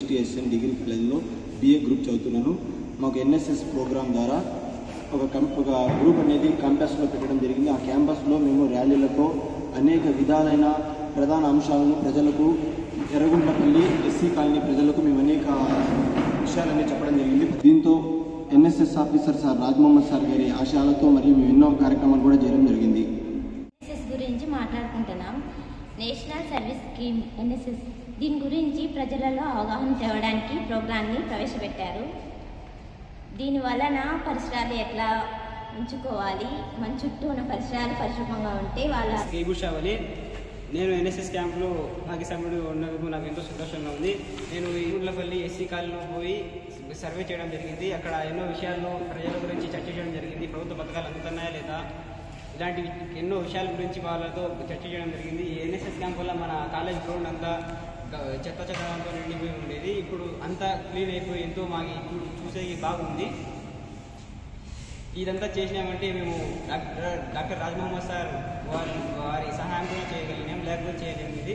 ఎస్టీఎస్ఎన్ degree కాలేజ్లో BA group చదువుతున్నాను మాకు ఎన్ఎస్ఎస్ ప్రోగ్రామ్ ద్వారా ఒక కం ఒక గ్రూప్ అనేది క్యాంపస్లో పెట్టడం జరిగింది ఆ క్యాంపస్లో మేము ర్యాలీలతో అనేక విధాలైన ప్రధాన అంశాలను ప్రజలకు ఎర్రగుంట్లపల్లి ఎస్సీ కాలనీ ప్రజలకు మేము అనేక విషయాలన్నీ చెప్పడం జరిగింది దీంతో NSS officer sir Raj Mohammad sir గారి ఆశయాలతో మరియు మేము ఎన్నో కార్యక్రమాలు కూడా చేయడం జరిగింది ఎన్ఎస్ఎస్ గురించి మాట్లాడుకుంటున్నాం నేషనల్ సర్వీస్ స్కీమ్ ఎన్ఎస్ఎస్ దీని గురించి ప్రజలలో అవగాహన తేవడానికి ప్రోగ్రాన్ని ప్రవేశపెట్టారు దీని వలన పరిసరాలు ఎట్లా ఉంచుకోవాలి మన చుట్టూ ఉన్న పరిసరాలు పరిశుభ్రంగా ఉంటే వాళ్ళ కేగుషావలి నేను ఎన్ఎస్ఎస్ క్యాంప్లో భాగస్వాముడు ఉన్నందుకు నాకు ఎంతో సంతోషంగా ఉంది నేను ఈగుండ్లపల్లి ఎస్సీ కాలనీలో పోయి సర్వే చేయడం జరిగింది అక్కడ ఎన్నో విషయాలను ప్రజల గురించి చర్చ చేయడం జరిగింది ప్రభుత్వ పథకాలు అందుతున్నాయా లేదా ఇలాంటి ఎన్నో విషయాల గురించి వాళ్ళతో చర్చ చేయడం జరిగింది ఈ ఎన్ఎస్ఎస్ క్యాంప్ వల్ల మన కాలేజ్ గ్రౌండ్ అంతా గ- చెత్త చెత్తతో నిండిపోయి ఉండేది ఇప్పుడు అంతా క్లీన్ అయిపోయి ఎంతో మాకు ఇప్పుడు చూసేకి బాగుంది ఇదంతా చేసినామంటే మేము డాక్టర్ డాక్టర్ రాజ్మహమ్మద్ సార్ వారి వారి సహాయంతో చేయగలిగినాం లేకపోతే చేయలేము ఇది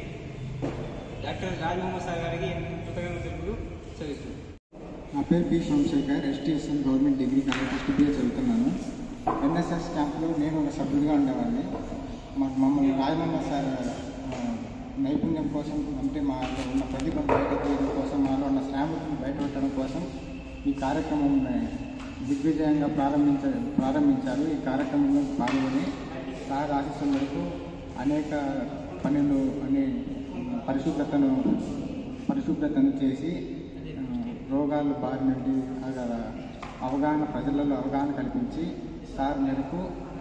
డాక్టర్ రాజ్మహమ్మద్ సార్ గారికి కృతజ్ఞతలు తెలుపుతూ చదివిస్తున్నాం నా పేరు P Somashekar STSN government degree college first BA చదువుతున్నాను ఎన్ఎస్ఎస్ క్యాంప్లో నేను ఒక సభ్యుడిగా ఉండేవాడిని మాకు మమ్మల్ని రాజమన్న సార్ ఆ, నైపుణ్యం కోసం అంటే మాలో ఉన్న ప్రతిభ బయట తీయడం కోసం మాలో ఉన్న శ్రామికులను బయటపెట్టడం కోసం ఈ కార్యక్రమం దిగ్విజయంగా ప్రారంభించ ప్రారంభించారు ఈ కార్యక్రమంలో పాల్గొని సార్ ఆశిస్తున్న మేరకు అనేక పనులు అనే పరిశుభ్రతను పరిశుభ్రతను చేసి ఆ, రోగాలు బారి నుండి అలా అవగాహన ప్రజలలో అవగాహన కల్పించి సార్ మేరకు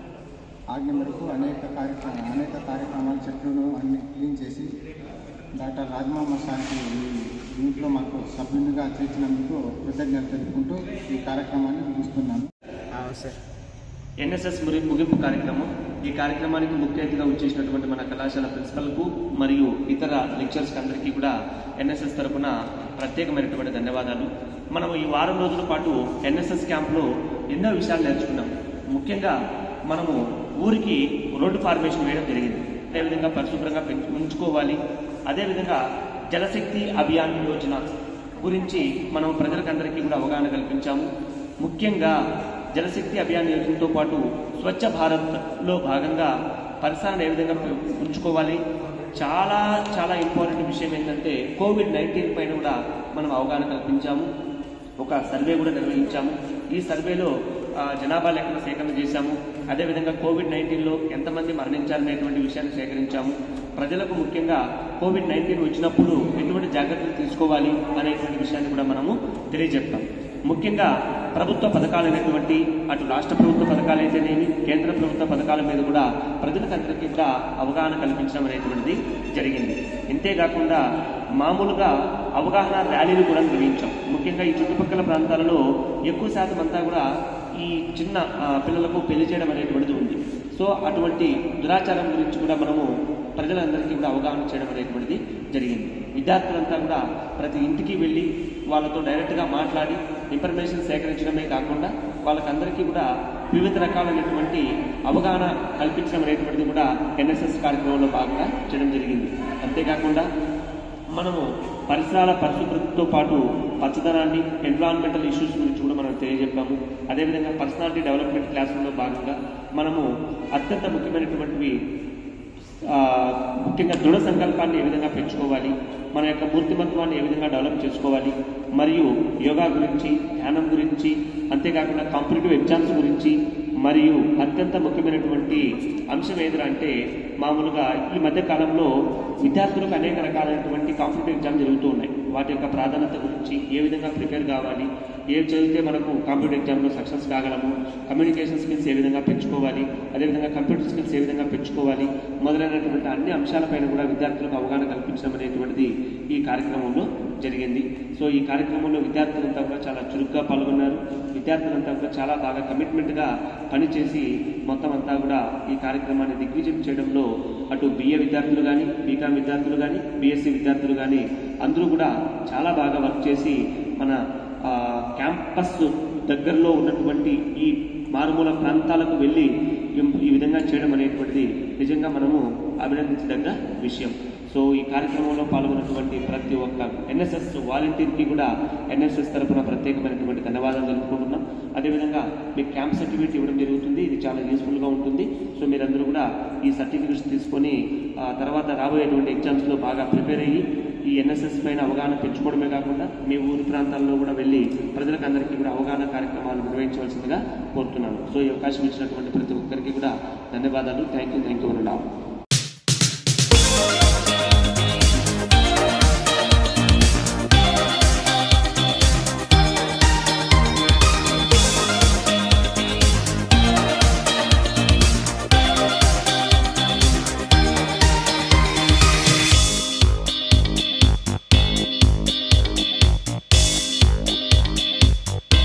ఆజ్ఞ మేరకు అనేక కార్యక్రమ అనేక కార్యక్రమాలు చెట్లను అన్ని క్లీన్ చేసి డాక్టర్ రాజమామ సార్కి ఈ దీంట్లో మాకు సభ్యునిగా చేర్చినందుకు కృతజ్ఞత తెలుపుకుంటూ ఈ కార్యక్రమాన్ని ముగిస్తున్నాను సార్ ఎన్ఎస్ఎస్ మురి ముగింపు కార్యక్రమం ఈ కార్యక్రమానికి ముఖ్య అతిథిగా వచ్చేసినటువంటి మన కళాశాల ప్రిన్సిపల్కు మరియు ఇతర లెక్చర్స్కి అందరికీ కూడా ఎన్ఎస్ఎస్ తరపున ప్రత్యేకమైనటువంటి ధన్యవాదాలు మనం ఈ వారం రోజుల పాటు ఎన్ఎస్ఎస్ క్యాంప్లో ఎన్నో విషయాలు నేర్చుకున్నాం ముఖ్యంగా మనము ఊరికి రోడ్డు ఫార్మేషన్ వేయడం జరిగింది అదేవిధంగా పరిశుభ్రంగా పెంచు ఉంచుకోవాలి అదేవిధంగా జలశక్తి అభియాన్ యోజన గురించి మనం ప్రజలకందరికీ కూడా అవగాహన కల్పించాము ముఖ్యంగా జలశక్తి అభియాన్ యోజనతో పాటు స్వచ్ఛ భారత్లో భాగంగా పరిసరాన్ని ఏ విధంగా ఉంచుకోవాలి చాలా చాలా ఇంపార్టెంట్ విషయం ఏంటంటే కోవిడ్ నైన్టీన్ పైన కూడా మనం అవగాహన కల్పించాము ఒక సర్వే కూడా నిర్వహించాము ఈ సర్వేలో ఆ, జనాభా లెక్కల సేకరణ చేశాము అదేవిధంగా కోవిడ్ నైన్టీన్లో ఎంతమంది మరణించారనేటువంటి విషయాన్ని సేకరించాము ప్రజలకు ముఖ్యంగా కోవిడ్ నైన్టీన్ వచ్చినప్పుడు ఎటువంటి జాగ్రత్తలు తీసుకోవాలి అనేటువంటి విషయాన్ని కూడా మనము తెలియజెప్తాం ముఖ్యంగా ప్రభుత్వ పథకాలైనటువంటి అటు రాష్ట్ర ప్రభుత్వ పథకాలైతేనేమి కేంద్ర ప్రభుత్వ పథకాల మీద కూడా ప్రజలకందరికీ కూడా అవగాహన కల్పించడం అనేటువంటిది జరిగింది ఇంతేకాకుండా మామూలుగా అవగాహన ర్యాలీలు కూడా నిర్వహించాం ముఖ్యంగా ఈ చుట్టుపక్కల ప్రాంతాలలో ఎక్కువ శాతం అంతా కూడా ఈ చిన్న ఆ, పిల్లలకు పెళ్లి చేయడం అనేటువంటిది ఉంది సో అటువంటి దురాచారం గురించి కూడా మనము ప్రజలందరికీ కూడా అవగాహన చేయడం అనేటువంటిది జరిగింది విద్యార్థులంతా కూడా ప్రతి ఇంటికి వెళ్ళి వాళ్ళతో డైరెక్ట్గా మాట్లాడి ఇన్ఫర్మేషన్ సేకరించడమే కాకుండా వాళ్ళకందరికీ కూడా వివిధ రకాలైనటువంటి అవగాహన కల్పించడం అనేటువంటిది కూడా ఎన్ఎస్ఎస్ కార్యక్రమంలో భాగంగా చేయడం జరిగింది అంతేకాకుండా మనము పరిసరాల పరిశుభ్రతతో పాటు పచ్చదనాన్ని ఎన్విరాన్మెంటల్ ఇష్యూస్ గురించి కూడా మనం తెలియజెప్పాము అదేవిధంగా పర్సనాలిటీ డెవలప్మెంట్ క్లాసుల్లో భాగంగా మనము అత్యంత ముఖ్యమైనటువంటివి ఆ, ముఖ్యంగా దృఢ సంకల్పాన్ని ఏ విధంగా పెంచుకోవాలి మన యొక్క మూర్తిమత్వాన్ని ఏ విధంగా డెవలప్ చేసుకోవాలి మరియు యోగా గురించి ధ్యానం గురించి అంతేకాకుండా కాంపిటేటివ్ ఎగ్జామ్స్ గురించి మరియు అత్యంత ముఖ్యమైనటువంటి అంశం ఏదిరా అంటే మామూలుగా ఈ మధ్య కాలంలో విద్యార్థులకు అనేక రకాలైనటువంటి కాంపిటేటివ్ ఎగ్జామ్ జరుగుతూ ఉన్నాయి వాటి యొక్క ప్రాధాన్యత గురించి ఏ విధంగా ప్రిపేర్ కావాలి ఏం చదివితే మనకు కాంపిటేటివ్ ఎగ్జామ్లో సక్సెస్ కాగలము కమ్యూనికేషన్ స్కిల్స్ ఏ విధంగా పెంచుకోవాలి అదేవిధంగా కంప్యూటర్ స్కిల్స్ ఏ విధంగా పెంచుకోవాలి మొదలైనటువంటి అన్ని అంశాలపైన కూడా విద్యార్థులకు అవగాహన కల్పించడం అనేటువంటిది ఈ కార్యక్రమంలో జరిగింది సో ఈ కార్యక్రమంలో విద్యార్థులంతా కూడా చాలా చురుగ్గా పాల్గొన్నారు విద్యార్థులంతా కూడా చాలా బాగా కమిట్మెంట్గా పనిచేసి మొత్తం అంతా కూడా ఈ కార్యక్రమాన్ని దిగ్విజయం చేయడంలో అటు బిఏ విద్యార్థులు కానీ బీకామ్ విద్యార్థులు కానీ బీఎస్సీ విద్యార్థులు కానీ అందరూ కూడా చాలా బాగా వర్క్ చేసి మన ఆ, క్యాంపస్ దగ్గరలో ఉన్నటువంటి ఈ మారుమూల ప్రాంతాలకు వెళ్ళి ఈ- ఈ విధంగా చేయడం అనేటువంటిది నిజంగా మనము అభినందించదగ్గ విషయం సో ఈ కార్యక్రమంలో పాల్గొన్నటువంటి ప్రతి ఒక్క ఎన్ఎస్ఎస్ వాలంటీర్కి కూడా ఎన్ఎస్ఎస్ తరపున ప్రత్యేకమైనటువంటి ధన్యవాదాలు తెలుపుకుంటున్నాం అదేవిధంగా మీకు క్యాంప్ సర్టిఫికేట్ ఇవ్వడం జరుగుతుంది ఇది చాలా యూస్ఫుల్గా ఉంటుంది సో మీరందరూ కూడా ఈ సర్టిఫికేట్స్ తీసుకొని ఆ తర్వాత రాబోయేటువంటి ఎగ్జామ్స్లో బాగా ప్రిపేర్ అయ్యి ఈ ఎన్ఎస్ఎస్ పైన అవగాహన పెంచుకోవడమే కాకుండా మీ ఊరి ప్రాంతాల్లో కూడా వెళ్ళి ప్రజలకు అందరికీ కూడా అవగాహన కార్యక్రమాలు నిర్వహించవలసిందిగా కోరుతున్నాను సో ఈ అవకాశం ఇచ్చినటువంటి ప్రతి ఒక్కరికి కూడా ధన్యవాదాలు థ్యాంక్ యూ థ్యాంక్ యూ వరలా